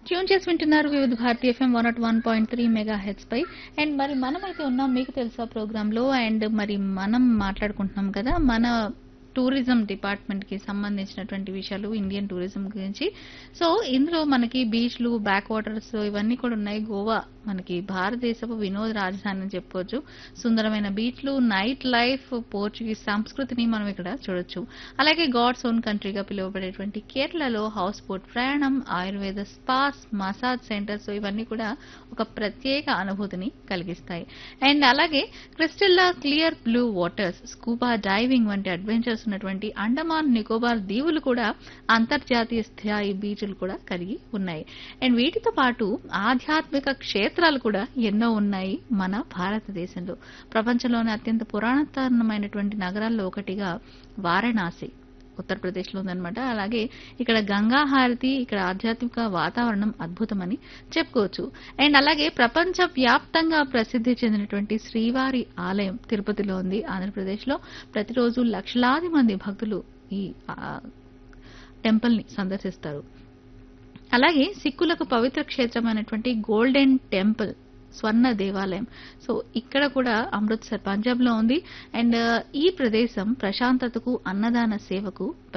tune చేసి వింటున్నారు Vividh Bharati FM one nought one point three mega heads పై అండ్ మరి మనమైతే ఉన్నాం మీకు తెలుసా ప్రోగ్రామ్ లో అండ్ మరి మనం మాట్లాడుకుంటున్నాం కదా మన టూరిజం డిపార్ట్మెంట్ కి సంబంధించినటువంటి విషయాలు ఇండియన్ టూరిజం గురించి సో ఇందులో మనకి బీచ్లు బ్యాక్ వాటర్స్ ఇవన్నీ కూడా ఉన్నాయి గోవా మనకి భారతదేశపు వినోద రాజధాని అని చెప్పుకోవచ్చు సుందరమైన బీచ్లు నైట్ లైఫ్ పోర్చుగీస్ సంస్కృతిని మనం ఇక్కడ చూడొచ్చు అలాగే గాడ్స్ ఓన్ కంట్రీగా పిలువబడేటువంటి కేరళలో హౌస్ బోట్ ప్రయాణం ఆయుర్వేద స్పాస్ మసాజ్ సెంటర్స్ ఇవన్నీ కూడా ఒక ప్రత్యేక అనుభూతిని కలిగిస్తాయి అండ్ అలాగే క్రిస్టల్లా clear blue waters scuba diving వంటి అడ్వెంచర్స్ ఉన్నటువంటి అండమాన్ నికోబార్ దీవులు కూడా అంతర్జాతీయ స్థాయి బీచ్లు కూడా కలిగి ఉన్నాయి అండ్ వీటితో పాటు ఆధ్యాత్మిక క్షేత్రాలు కూడా ఎన్నో ఉన్నాయి మన భారతదేశంలో ప్రపంచంలోనే అత్యంత పురాతనమైనటువంటి నగరాల్లో ఒకటిగా వారణాసి ఉత్తరప్రదేశ్ లో ఉందన్నమాట అలాగే ఇక్కడ గంగా హారతి ఇక్కడ ఆధ్యాత్మిక వాతావరణం అద్భుతమని చెప్పుకోవచ్చు అండ్ అలాగే ప్రపంచ వ్యాప్తంగా ప్రసిద్ధి చెందినటువంటి శ్రీవారి ఆలయం తిరుపతిలో ఉంది ఆంధ్రప్రదేశ్ లో ప్రతిరోజు లక్షలాది మంది భక్తులు ఈ టెంపుల్ ని సందర్శిస్తారు అలాగే సిక్కులకు పవిత్ర క్షేత్రమైనటువంటి గోల్డెన్ టెంపుల్ స్వర్ణ దేవాలయం సో ఇక్కడ కూడా అమృత్సర్ పంజాబ్ లో ఉంది అండ్ ఈ ప్రదేశం ప్రశాంతతకు అన్నదాన సేవకు